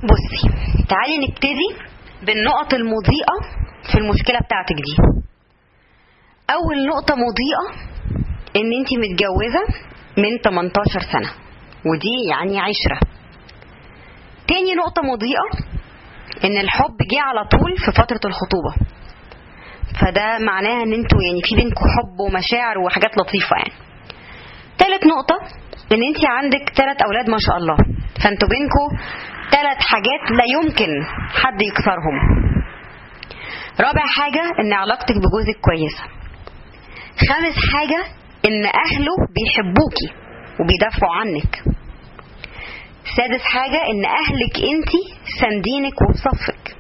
بصي تعالي نبتدي بالنقط المضيئة في المشكلة بتاعتك دي أول نقطة مضيئة إن أنت متجوزة من 18 سنة ودي يعني عشرة تاني نقطة مضيئة إن الحب جه على طول في فترة الخطوبة فده معناها إن انتوا يعني في بينكم حب ومشاعر وحاجات لطيفة يعني تالت نقطة إن أنت عندك تلات أولاد ما شاء الله فانتوا بينكم تلات حاجات لا يمكن حد يكسرهم رابع حاجة إن علاقتك بجوزك كويسة خامس حاجة إن أهله بيحبوكي وبيدافعوا عنك سادس حاجة إن أهلك أنتي ساندينك وفي صفك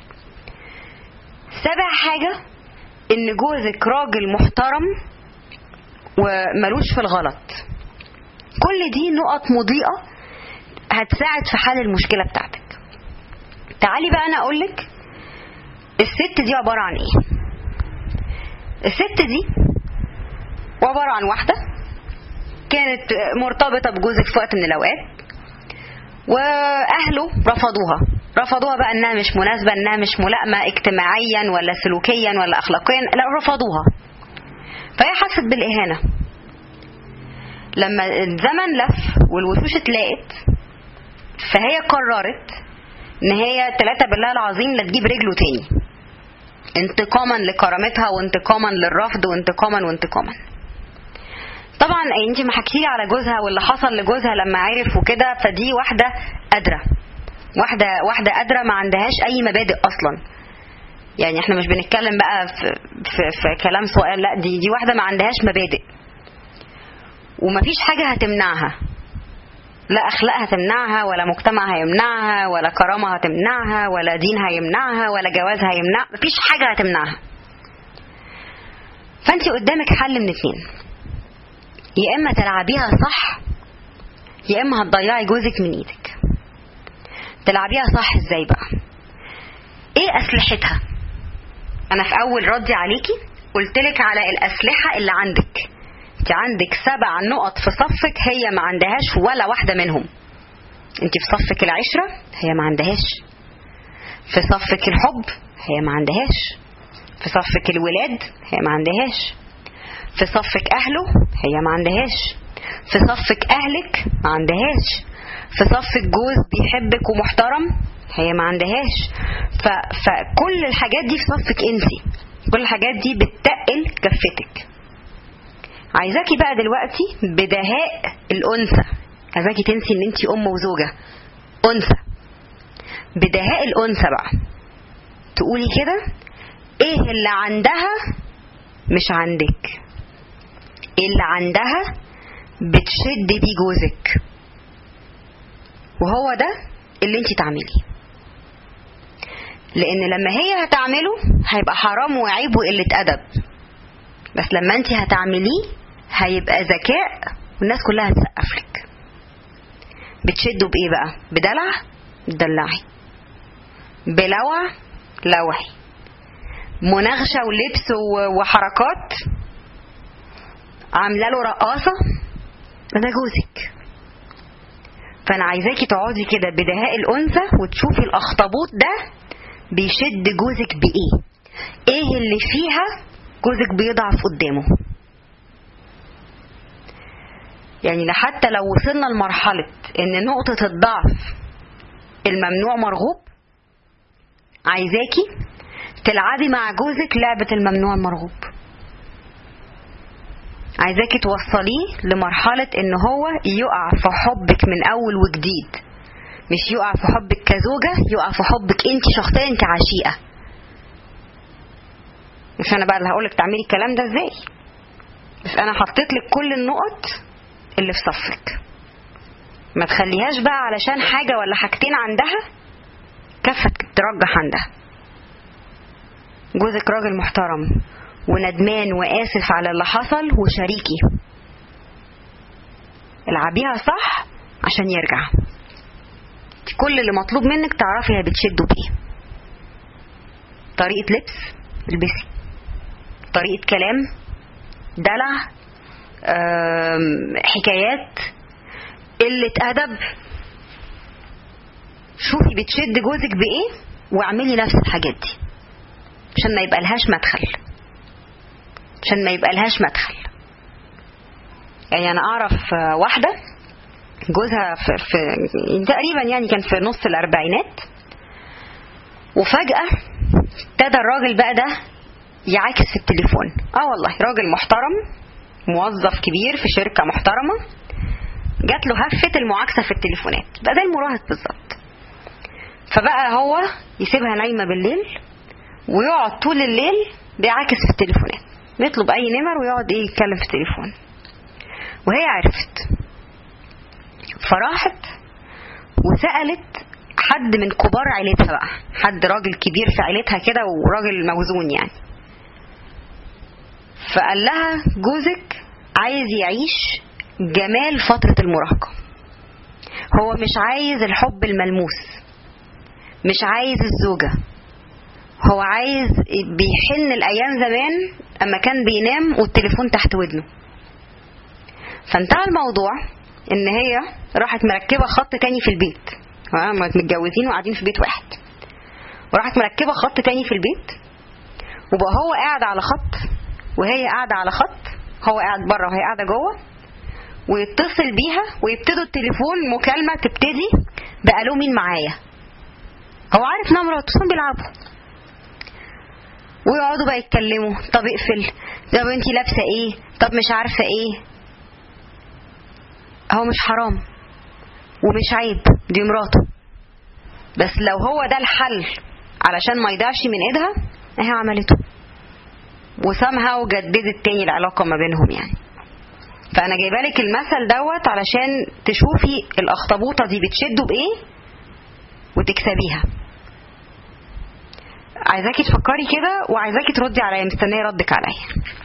سابع حاجة إن جوزك راجل محترم وملوش في الغلط كل دي نقط مضيئة هتساعد في حل المشكلة بتاعتك تعالي بقى أنا أقولك الست دي عبارة عن إيه الست دي عبارة عن واحدة كانت مرتبطة بجوزك في وقت من الأوقات وأهله رفضوها رفضوها بقى إنها مش مناسبة إنها مش ملائمة اجتماعيا ولا سلوكيا ولا أخلاقيا لا رفضوها فهي حست بالإهانة لما الزمن لف والوشوش اتلاقت فهي قررت ان هي تلاتة بالله العظيم لا تجيب رجله تاني انتقاما لكرامتها وانتقاما للرفض وانتقاما وانتقاما طبعا انت ما حكيتي على جوزها واللي حصل لجوزها لما عرف وكده فدي واحده قادره واحده واحده قادره ما عندهاش اي مبادئ اصلا يعني احنا مش بنتكلم بقى في, في, في كلام سؤال لا دي دي واحده ما عندهاش مبادئ ومفيش حاجه هتمنعها لا اخلاق هتمنعها ولا مجتمع هيمنعها ولا كرامه هتمنعها ولا دين هيمنعها ولا جواز هيمنع مفيش حاجه هتمنعها فانت قدامك حل من اتنين يا اما تلعبيها صح يا اما هتضيعي جوزك من ايدك تلعبيها صح ازاي بقى ايه اسلحتها انا في اول ردي عليكي قلتلك على الاسلحه اللي عندك انت عندك سبع نقط في صفك هي ما عندهاش ولا واحده منهم انت في صفك العشره هي ما عندهاش في صفك الحب هي ما عندهاش في صفك الولاد هي ما عندهاش في صفك اهله هي ما عندهاش في صفك اهلك ما عندهاش في صفك جوز بيحبك ومحترم هي ما عندهاش ف... فكل الحاجات دي في صفك انت كل الحاجات دي بتتقل كفتك عايزاكي بقى دلوقتي بدهاء الانثى عايزاكي تنسي ان انت ام وزوجه انثى بدهاء الانثى بقى تقولي كده ايه اللي عندها مش عندك ايه اللي عندها بتشد بيه جوزك وهو ده اللي انت تعمليه لان لما هي هتعمله هيبقى حرام وعيب وقله ادب بس لما انت هتعمليه هيبقى ذكاء والناس كلها هتسقف لك بتشدوا بايه بقى بدلع دلعي بلوع لوعي مناغشه ولبس وحركات عامله له رقاصه ده جوزك فانا عايزاكي تقعدي كده بدهاء الانثى وتشوفي الاخطبوط ده بيشد جوزك بايه ايه اللي فيها جوزك بيضعف قدامه يعني لحتى لو وصلنا لمرحلة ان نقطة الضعف الممنوع مرغوب عايزاكي تلعبي مع جوزك لعبة الممنوع المرغوب عايزاكي توصليه لمرحلة ان هو يقع في حبك من اول وجديد مش يقع في حبك كزوجة يقع في حبك انت شخصيا كعشيقة مش انا بقى اللي هقولك تعملي الكلام ده ازاي بس انا حطيت لك كل النقط اللي في صفك ما تخليهاش بقى علشان حاجة ولا حاجتين عندها كفة ترجح عندها جوزك راجل محترم وندمان وآسف على اللي حصل وشريكي العبيها صح عشان يرجع كل اللي مطلوب منك تعرفي هي بتشده بايه طريقة لبس البسي طريقة كلام دلع حكايات قلة أدب شوفي بتشد جوزك بايه واعملي نفس الحاجات دي عشان ما يبقى لهاش مدخل عشان ما يبقى لهاش مدخل يعني انا اعرف واحده جوزها في, في تقريبا يعني كان في نص الاربعينات وفجاه ابتدى الراجل بقى ده يعاكس في التليفون اه والله راجل محترم موظف كبير في شركه محترمه جات له هفه المعاكسه في التليفونات بقى زي المراهق بالظبط فبقى هو يسيبها نايمه بالليل ويقعد طول الليل بيعاكس في التليفونات يطلب اي نمر ويقعد ايه يتكلم في التليفون وهي عرفت فراحت وسالت حد من كبار عيلتها بقى حد راجل كبير في عيلتها كده وراجل موزون يعني فقال لها جوزك عايز يعيش جمال فترة المراهقة هو مش عايز الحب الملموس مش عايز الزوجة هو عايز بيحن الأيام زمان أما كان بينام والتليفون تحت ودنه فانتهى الموضوع إن هي راحت مركبة خط تاني في البيت متجوزين وقاعدين في بيت واحد وراحت مركبة خط تاني في البيت وبقى هو قاعد على خط وهي قاعدة على خط هو قاعد بره وهي قاعدة جوه ويتصل بيها ويبتدوا التليفون مكالمة تبتدي بقى له مين معايا هو عارف انها مراته بس بيلعبوا ويقعدوا بقى يتكلموا طب اقفل طب انتي لابسه ايه طب مش عارفه ايه هو مش حرام ومش عيب دي مراته بس لو هو ده الحل علشان ما يضيعش من ايدها اهي عملته وسامها وجددت تاني العلاقه ما بينهم يعني فانا جايبه لك المثل دوت علشان تشوفي الاخطبوطه دي بتشده بايه وتكسبيها عايزاكي تفكري كده وعايزاكي تردي عليا مستنيه ردك عليا